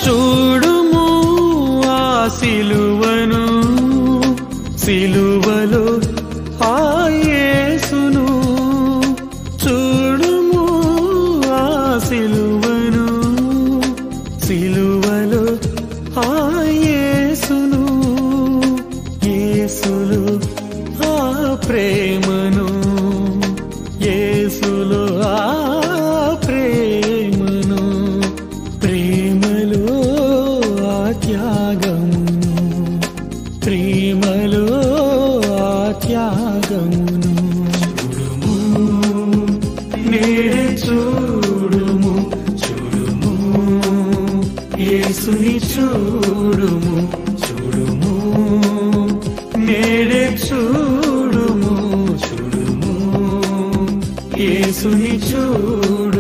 చూడుము ఆ సిలువను సిలువలో ఆ యేసును చూడుము ఆ సిలువను సిలువలో ఆ యేసును యేసులు ఆ ప్రేమను యేసులు ఆ ప్రేమను ప్రేమలో ఆ త్యాగమును ప్రేమలో ఆ త్యాగమును చూడుము నేడే చూడుము చూడుము యేసుని చూడుము చూడుము నేడే చూడుము చూడుము యేసుని చూడు